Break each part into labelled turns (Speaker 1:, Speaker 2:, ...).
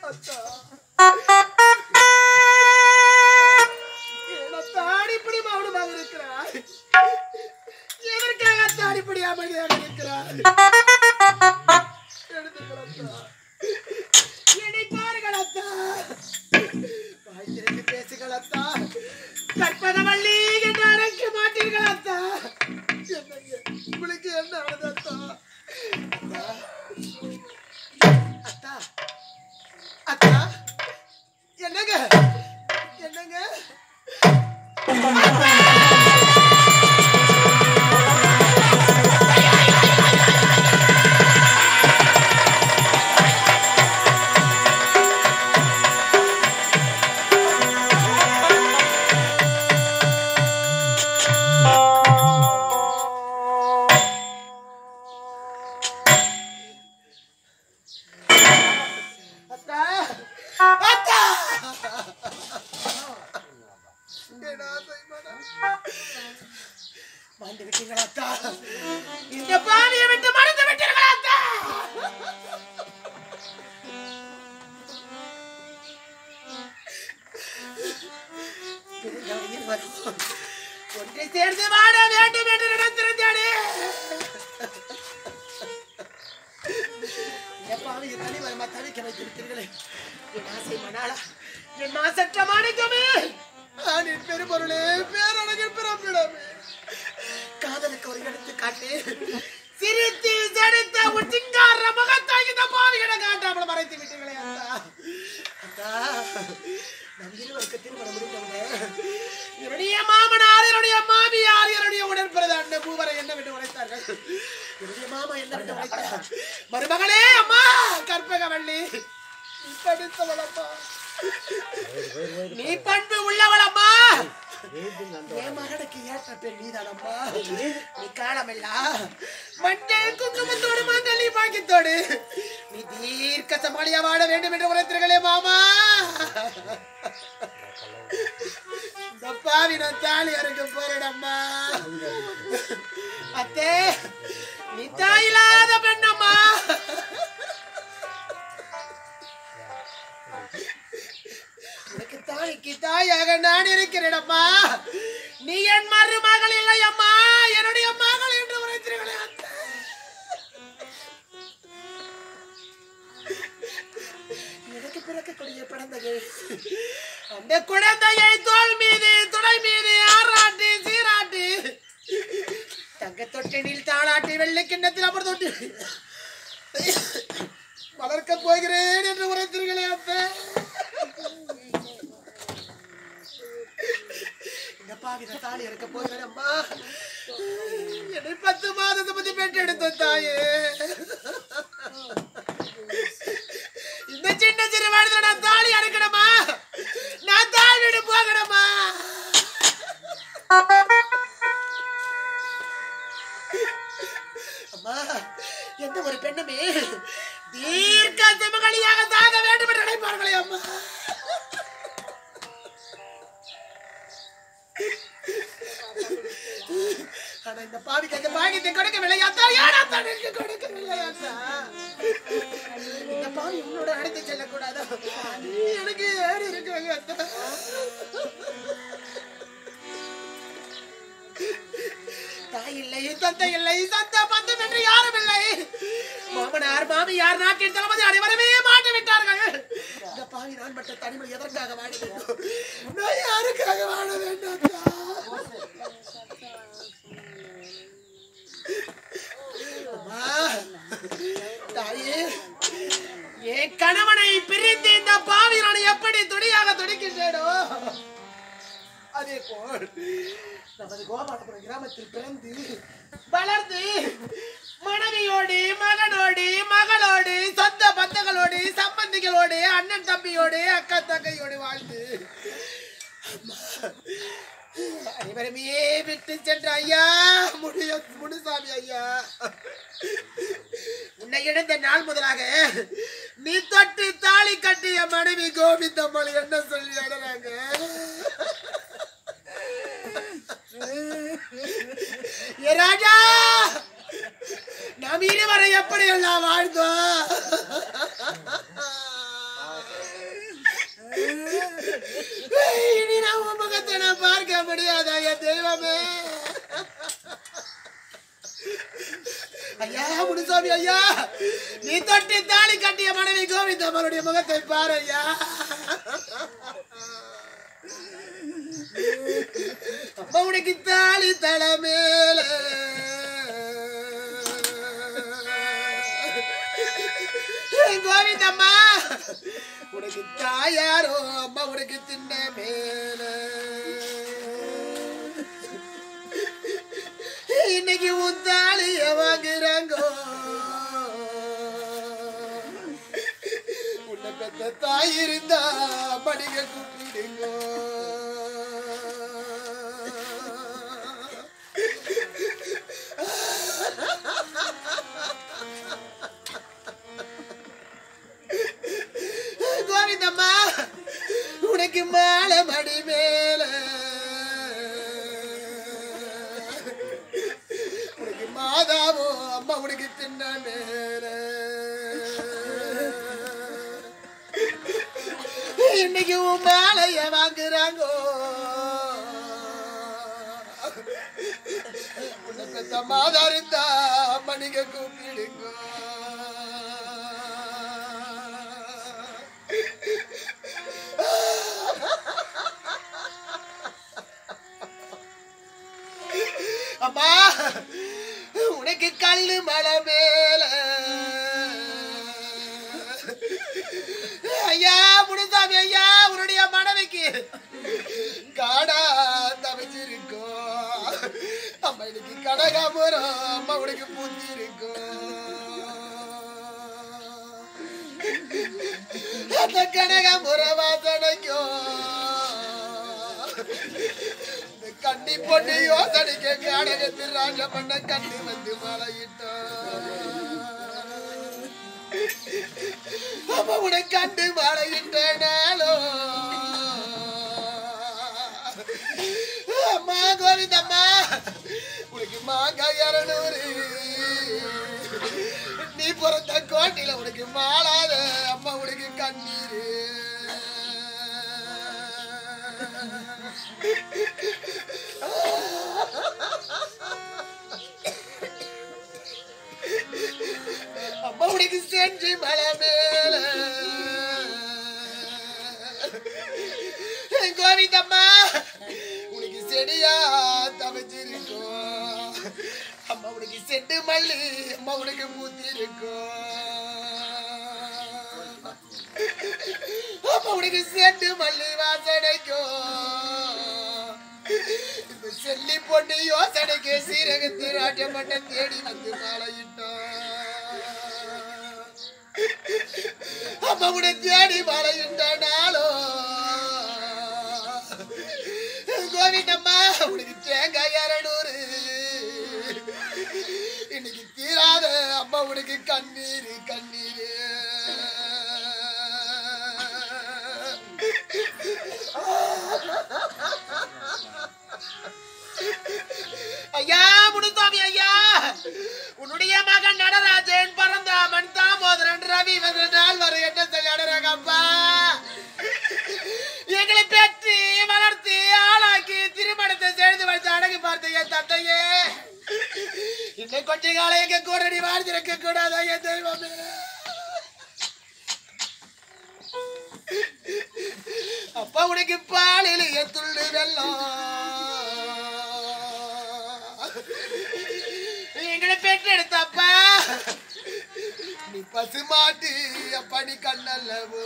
Speaker 1: அத்தா ஏனத்தான் இப்படி மௌனமாக இருக்கிறாய் எதற்காக அத்தான் இப்படி அமைதியாக இருக்கிறாய் எடுத்துக்கள் அத்தா என்னை பாருங்கள் அத்தா வாய் திறந்து பேசுங்கள் அத்தா கற்பகவள்ளி என்று அழைக்க மாட்டீர்கள் அத்தா என்னங்க உங்களுக்கு என்ன ஆனது அத்தா அத்தா அத்தா அத்தா என்னங்க என்னங்க அத்தா அத்தா என் ஆசை மனம். மறந்து விட்டீங்களா அத்தா இந்த பாவியை விட்டு மறந்து விட்டீர்களா அத்தா பிறந்தவழியில் வரும் ஒன்றை சேர்ந்து வாழ வேண்டும் என்று நினைத்திருந்தேனே இந்த பாவியை தனிவரமா தவிக்க வைத்திருக்கிறீர்களே என் ஆசை மணாளா என் மாசற்ற மாணிக்கமே ஆணின் பெருபொருளே பேரழகின் பிறப்பிடமே காதலுக்கு ஒரு எடுத்துக்காட்டு சிரித்து செடுத்த உன் சிங்கார முகத்தை இந்த பாவிகளை காட்டாமல் மறைத்து விட்டீர்களே அத்தா அத்தா நம் இருவருக்கு திருமணம் முடிந்தவங்க என்னுடைய மாமனார் என்னுடைய மாமியார் என்னுடைய உடன்பிறந்த மூவரை என்ன விட்டு உழைத்தார்கள் என்னுடைய மாமா என்ன விட்டு உழைத்தார் மருமகளே அம்மா கற்பகவள்ளி நீ படித்தவளம்மா நீ பண்பு உள்ளவளம்மா என் மகனுக்கு ஏற்ற பெண் நீதானம்மா நீ காலமில்லா மஞ்சள் குங்குமத்தோடு மஞ்சள் பாக்கித்தோடு நீ தீர்க்க சமாளியா வாழ வேண்டும் என்று உழைத்தீர்களே மாமா இந்த பாவி நான் தாலி அறுக்க போறேனம்மா அத்தே நீ தாயில்லாத பெண்ணம்மா உனக்கு தாய்க்கு தாயாக நான் இருக்கிறேன் அம்மா நீ என் மருமகள் இல்லை அம்மா என்னுடைய மகள் என்று உரைத்தீர்களே அத்தை. எனக்கு பிறக்கக்கூடிய குழந்தைகள் அந்த குழந்தையை தோல் மீது துணை மீது ஆராட்டி சீராட்டி தங்க தொட்டினில் தாளாட்டி வெள்ளை கிண்ணத்தில் அமர் தொட்டு வளர்க்க போகிறேன் என்று உரைத்தீர்களே அப்ப இந்த பாவித தாலி இருக்க போகிறேன் அம்மா என்னை பத்து மாதத்தை பத்தி பெற்றெடுத்த தாயே இந்த சின்ன சிறு வயதுல நான் தாலி அறுக்கணுமா நான் தாய் வீடு போகணுமா அம்மா எந்த ஒரு பெண்ணுமே தீர்க்க செமகளியாக சாக வேண்டும் என்று நினைப்பார்களே அம்மா ஆனா இந்த பாவிக்கு அந்த பாகியத்தை கொடுக்கவில்லை அத்தா யாரா தனக்கு கொடுக்கவில்லை அத்தா இந்த பாவி உன்னோட அழைத்து செல்லக்கூடாதா எனக்கு ஏறி இருக்காங்க அத்தா தாய் இல்லை தந்தை இல்லை சந்த பந்தம் என்று யாரும் இல்லை மாமனார் மாமியார் நாட்டின் தளபதி அனைவருமே மாட்டி விட்டார்கள் இந்த பாவி நான் மட்டும் தனிமை எதற்காக வாழ வேண்டும் நான் யாருக்காக வாழ வேண்டும் அத்தா? அம்மா, தாயே என் கணவனை பிரிந்து இந்த பாவி நான் எப்படி துணியாக துடிக்கின்றேனோ அதே போல் நமது கோபாலபுரம் கிராமத்தில் பிறந்து வளர்ந்து மனைவியோடு மகனோடு மகளோடு சொந்த பந்தங்களோடு சம்பந்திகளோடு அண்ணன் தம்பியோடு அக்கா தங்கையோடு வாழ்ந்து அம்மா, அனைவருமே விட்டு சென்ற ஐயா முடிய முனுசாமி ஐயா உன்னை இழந்த நாள் முதலாக நீ தொட்டு தாலி கட்டிய மனைவி கோவிந்தம்மாள் என்ன சொல்லி அடறாங்க ஏ ராஜா நாம் இருவரை எப்படி எல்லாம் வாழ்ந்தோம் இனி நான் உன் முகத்தை நான் பார்க்க முடியாதா என் தெய்வமே ஐயா முனுசாமி ஐயா நீ தொட்டி தாலி கட்டிய மனைவி கோவிந்தம்மனுடைய முகத்தை பாரு ஐயா அம்மா உனக்கு தாலி தல மேல கோவிந்தம்மா உனக்கு தாயாரோ அம்மா உனக்கு தின்ன மேல இன்னைக்கு உன் தாலிய வாங்குறாங்கோ உன்னை பெத்த தாய் இருந்தா படிக்க கூப்பிடுங்கோ கோவிந்தம்மா உனக்கு மாலை மடி மேல உனக்கு மாதாவோ அம்மா உனக்கு தின்ன மேல இன்னைக்கு உன் மாலைய வாங்குறாங்கோ உன்னை பெத்த மாதா இருந்தா மணிக கூப்பிடுங்கோ அம்மா உனக்கு கல்லு மலை மேல ஐயா முனுசாமி ஐயா உன்னுடைய மனைவிக்கு காடா தவிச்சிருக்கோம் அம்மா இன்னைக்கு கடகாபுரம் அம்மா உனக்கு பூத்தி அந்த கடகாபுர வாசனைக்கும் இந்த கண்ணி பொண்ணு யோசனைக்கு காடகத்தில் ராஜ பண்ண கண்ணி வந்து மலையிட்டான் அப்ப உன கண்டு மலையிட்டனாலோ அம்மா கோவிந்தம்மா உனக்கு மாங்காய் இரநூறு நீ பிறந்த கோட்டையில உனக்கு மாளாத அம்மா உனக்கு கண்ணீரு அம்மா உனக்கு செஞ்சு மலை மேல கோவிந்தம்மா உனக்கு செடியா தவச்சிருக்கோம் அம்மா உனக்கு செட்டு மல்லி அம்மா உனக்கு பூத்திருக்கோம் அப்ப உனக்கு செட்டு மல்லி வாசனைக்கும் இந்த செல்லி பொண்ணு யோசனைக்கு சீரகத்து ராஜமட்ட தேடி வந்து மாலையிட்டோம் அம்மா உன தேடி மாலையிட்டானாலோ கோவிந்தம்மா உனக்கு தேங்காய் இரநூறு இன்னைக்கு தீராத அம்மா உனக்கு கண்ணீர் கண்ணீர் ஐயா முனுசாமி ஐயா உன்னுடைய மகன் நடராஜன் பரந்தாமன் தாமோதரன் ரவி நாள் வரை என்ன சொல்லி அடறாங்கப்பா எங்களை பெற்று வளர்த்து ஆளாக்கி திருமணத்தை செய்து வைத்து அடங்கி பார்த்த என் தந்தையே இன்னும் கொஞ்ச காலம் எங்க கூட நீ வாழ்ந்திருக்க கூடாதா என் தெய்வமே அப்பா உனக்கு பாலில் என் துள்ளு வெள்ளம் எங்களை பெற்றெடுத்தப்பா நீ பசுமாட்டு அப்பா நீ கண்ணல்லவோ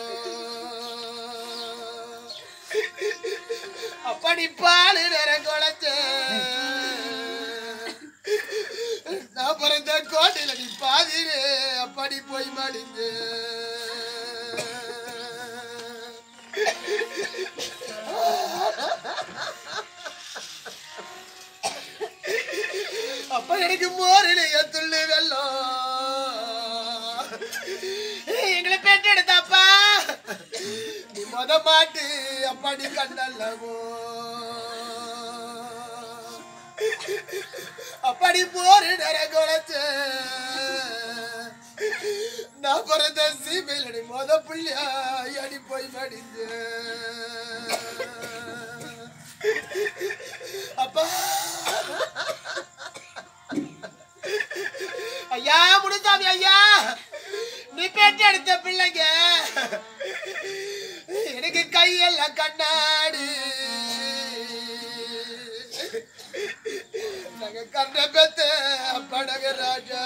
Speaker 1: அப்படி பாலு நேரம் குழச்ச நான் பிறந்த கோட்டையில நீ பாதிரே அப்படி போய் மடிஞ்சு அப்ப எனக்கு மோரில் துள்ளு வெள்ளம் எங்களை பெற்றெடுத்தாப்பா நீ மொத மாட்டு அப்படி கண்ணல்லவோ அப்படி போரு நர குலைச்ச நான் பிறந்த சீமையிலடி மொத புள்ளியா அடி போய் மடிஞ்ச அப்பா ஐயா முனுசாமி ஐயா நீ பேட்டி எடுத்த பிள்ளைங்க எனக்கு கையெல்லாம் கண்ணாடி நாங்க கண்ண பெத்த படக ராஜா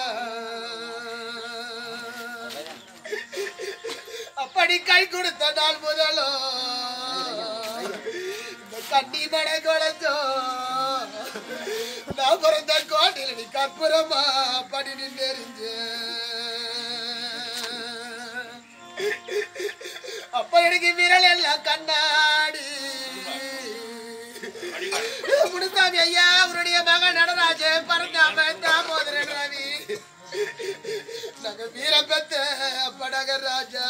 Speaker 1: அப்படி கை கொடுத்த நாள் முதலோ இந்த கண்ணி மட குழந்தோ நான் பிறந்த கோட்டையில் நீ கற்பூரமா படி நின்று அப்ப எனக்கு விரல் எல்லாம் கண்ணாடி முனுசாமி ஐயா அவருடைய மகன் நடராஜ பரந்தாம தாமோதரன் ரவி நாங்க வீர பெத்த படக ராஜா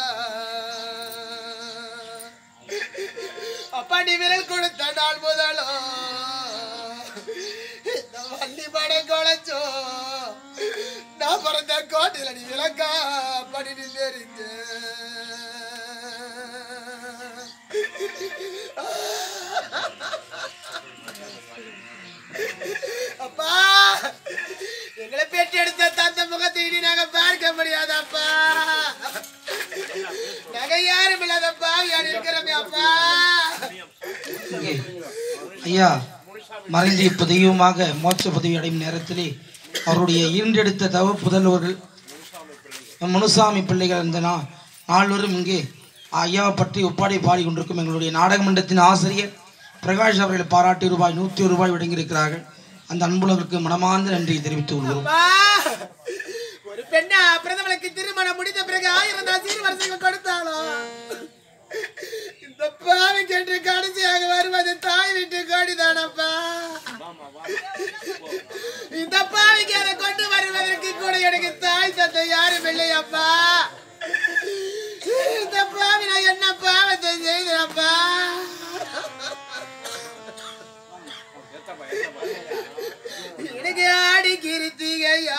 Speaker 1: அப்பா நீ விரல் கொடுத்த நாள் முதலோ இந்த வள்ளி படம் குழைச்சோ நான் பிறந்த கோட்டையில நீ விளக்கா படி நின்று அப்பா எங்களை பேட்டி எடுத்த தந்த முகத்தை இனி நாங்க பார்க்க முடியாதப்பா நாங்க யாரும் இல்லாதப்பா யார் இருக்கிறோமே அப்பா
Speaker 2: இங்கே ஐயா மறைந்து இப்ப தெய்வமாக மோட்ச பதவி அடையும் நேரத்திலே அவருடைய ஈன்றெடுத்த தவ புதல்வர்கள் முனுசாமி பிள்ளைகள் இந்த நா நால்வரும் இங்கே ஐயாவை பற்றி ஒப்பாடை பாடி கொண்டிருக்கும் எங்களுடைய நாடக மன்றத்தின் ஆசிரியர் பிரகாஷ் அவர்களை பாராட்டி ரூபாய் நூற்றி ஒரு ரூபாய் வழங்கியிருக்கிறார்கள் அந்த அன்புலகருக்கு மனமார்ந்த நன்றியை தெரிவித்துக் கொள்கிறோம்
Speaker 1: அப்பா ஒரு பெண்ணா பிரதமருக்கு திருமணம் முடிந்த பிறகு ஆயிரம் தான் சீர்வரிசைகள் கொடுத்தாலும் இந்த பாவி கேட்டு கடைசியாக வருவது தாய் வீட்டு கோடிதானப்பா இந்த பாவிக்கு அதை கொண்டு வருவதற்கு கூட எனக்கு தாய் தந்தை யாரும் இல்லையப்பா இந்த பாவி நான் என்ன பாவத்தை செய்தேன்ப்பா எனக்கு ஆடி கிருத்திகையா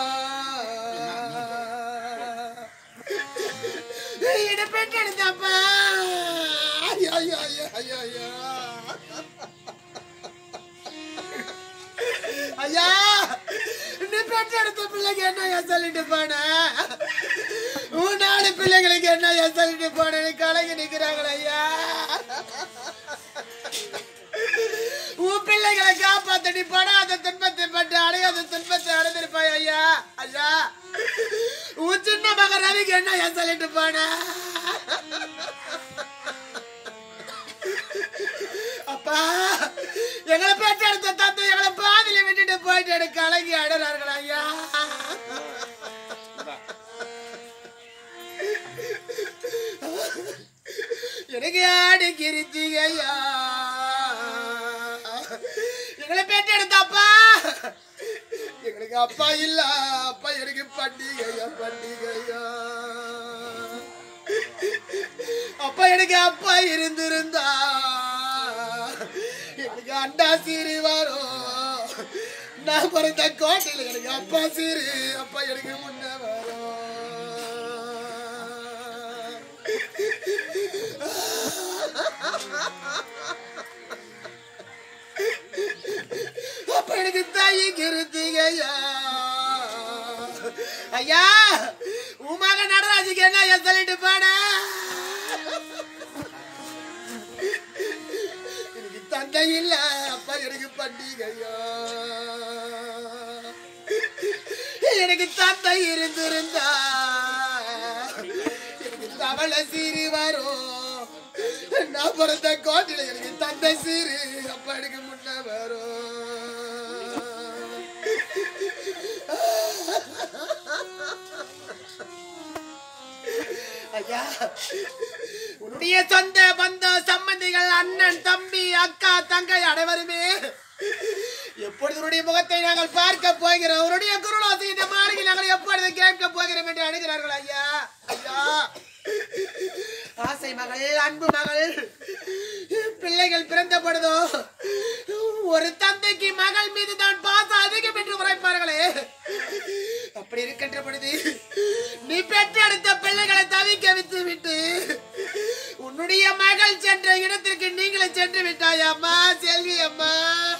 Speaker 1: இட பெற்றெடுத்தப்பா ஐயா ஐயா ஐயா ஐயா ஐயா ஐயா நீ பெற்றெடுத்த பிள்ளைக்கு என்ன சொல்லிட்டு போன உன் நாலு பிள்ளைங்களுக்கு என்ன சொல்லிட்டு போன கலங்கி நிக்கிறாங்களா ஐயா உன் பிள்ளைகளை காப்பாத்த நீ படாத துன்பத்தை பட்டு அடையாத துன்பத்தை அடைந்திருப்பாய் ஐயா ஐயா உன் சின்ன மகன் ரவிக்கு என்ன ஏன் சொல்லிட்டு போன அப்பா எங்களை பெற்றெடுத்த தந்தை எங்களை பாதியில விட்டுட்டு போயிட்டு எனக்கு கலங்கி அடறார்கள் ஐயா எனக்கு ஆடு கிருத்திகையா எங்களை பெற்றெடுத்த அப்பா எங்களுக்கு அப்பா இல்ல அப்பா எனக்கு பண்டிகையா பண்டிகையா அப்பா எனக்கு அப்பா இருந்திருந்தா எனக்கு அண்டா சீரி வரும் நான் பிறந்த கோட்டையில் எனக்கு அப்பா சீரு அப்பா எனக்கு முன்ன வரும் அப்ப எனக்கு தாய் கிருத்திகையா ஐயா உமாக நடராஜுக்கு என்ன ஐயா சொல்லிட்டு பாட எனக்கு தந்தை இல்ல அப்பா எனக்கு பண்டிகையா எனக்கு தந்தை இருந்திருந்தா எனக்கு தவளை சீரி வரும் நான் பிறந்த கோட்டையில எனக்கு தந்தை சீரு அப்பா எனக்கு முன்ன வரும் ஐயா உன்னுடைய சொந்த பந்த சம்பந்திகள் அண்ணன் தம்பி அக்கா தங்கை அனைவருமே எப்பொழுது உன்னுடைய முகத்தை நாங்கள் பார்க்க போகிறோம் உன்னுடைய குருலோசி இந்த மாளிகை நாங்கள் எப்பொழுது கேட்க போகிறோம் என்று அணுகிறார்கள் ஐயா ஐயா ஆசை மகள் அன்பு மகள் பிள்ளைகள் பிறந்த பொழுதோ ஒரு தந்தைக்கு மகள் மீது தான் பாசம் அதிகம் என்று உரைப்பார்களே அப்படி இருக்கின்ற பொழுது நீ பெற்றெடுத்த பிள்ளைகளை தவிக்க விட்டு விட்டு உன்னுடைய மகள் சென்ற இடத்திற்கு நீங்களும் சென்று விட்டாய் அம்மா செல்வி அம்மா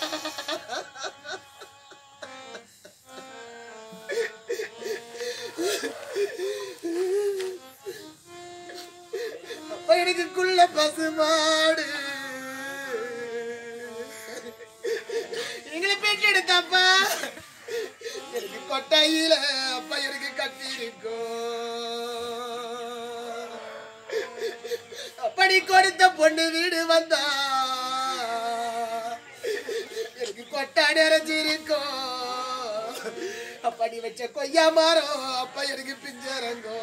Speaker 1: அப்ப எனக்கு குள்ள பசுமாடு எங்களை பெற்றெடுத்தப்பா எனக்கு கொட்டாயில அப்பா எனக்கு கட்டி அப்படி கொடுத்த பொண்ணு வீடு வந்தா எனக்கு கொட்டா நிறைஞ்சிருக்கும் அப்படி வச்ச கொய்யா மரம் அப்பா எனக்கு பிஞ்சரங்கோ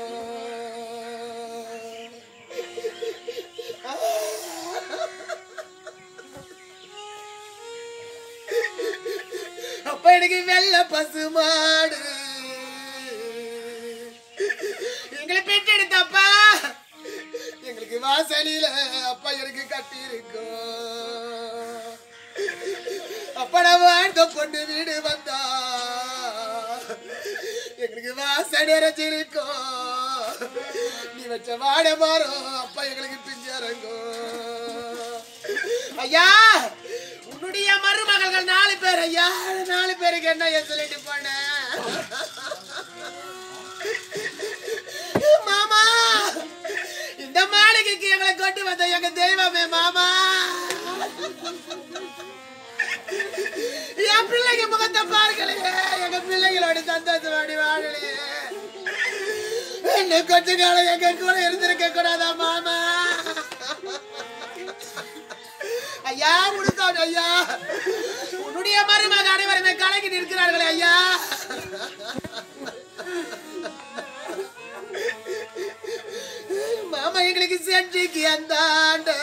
Speaker 1: அப்ப எனக்கு வெள்ள பசுமாடு எங்களை பெற்றெடுத்தப்பா எங்களுக்கு வாசலில அப்பா எனக்கு கட்டி அப்ப நான் வாழ்ந்த பொண்ணு வீடு வந்தா எங்களுக்கு வாசல் நிறைஞ்சிருக்கும் நீ வச்ச வாழை மரம் அப்பா எங்களுக்கு பிஞ்சரங்கும் ஐயா உன்னுடைய மருமகள்கள் நாலு பேர் ஐயா நாலு பேருக்கு என்ன ஏன் சொல்லிட்டு போன மாமா இந்த மாளிகைக்கு எங்களை கொண்டு வந்த எங்க தெய்வமே மாமா என் பிள்ளைங்க முகத்தை பார்க்கலையே எங்க பிள்ளைகளோட சந்தோஷமாடி வாழலையே என்ன கொஞ்ச காலம் எங்க கூட இருந்திருக்க கூடாதா மாமா ஐயா உடுத்தான் ஐயா உன்னுடைய மருமக அனைவருமே கலங்கி நிற்கிறார்களே ஐயா மாமா எங்களுக்கு சென்றிக்கு அந்த ஆண்டு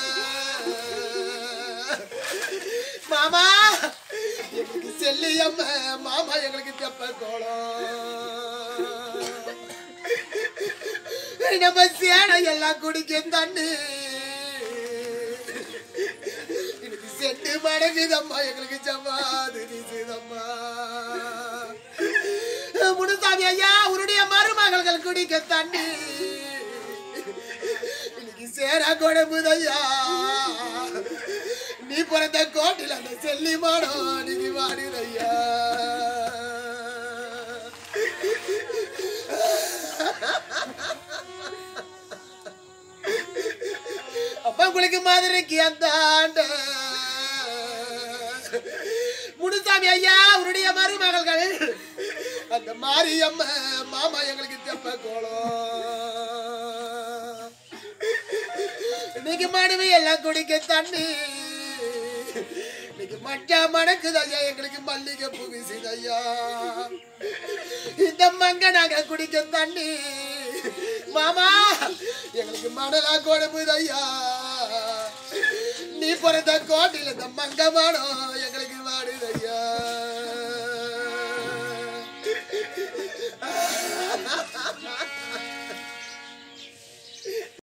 Speaker 1: மாமா எங்களுக்கு செல்லியம்ம மாமா எங்களுக்கு தெப்ப கோலம் நம்ம சேனை எல்லாம் குடிக்கும் தண்ணி எனக்கு செட்டு மடங்குதம்மா எங்களுக்கு ஜமாது நீசுதம்மா முனுசாமி ஐயா உன்னுடைய மருமகள்கள் குடிக்க தண்ணி இன்னைக்கு சேரா கொடுமுதையா நீ பிறந்த கோட்டில் அந்த செல்லி மாடோ நீங்க வாடுதையா அப்பா உங்களுக்கு மாதிரிக்கு அந்த ஆண்டு முனுசாமி ஐயா உன்னுடைய மருமகள்கள் அந்த மாரியம்ம மாமா எங்களுக்கு தெப்ப கோலம் இன்னைக்கு மனைவி எல்லாம் குடிக்க தண்ணி இன்னைக்கு மச்சா மணக்குது ஐயா எங்களுக்கு மல்லிகை பூ வீசுது ஐயா இந்த மங்க நாங்க குடிக்க தண்ணி மாமா எங்களுக்கு மணலா கொடுப்புது ஐயா நீ பிறந்த கோட்டையில இந்த மங்க மாடம் எங்களுக்கு வாடுது ஐயா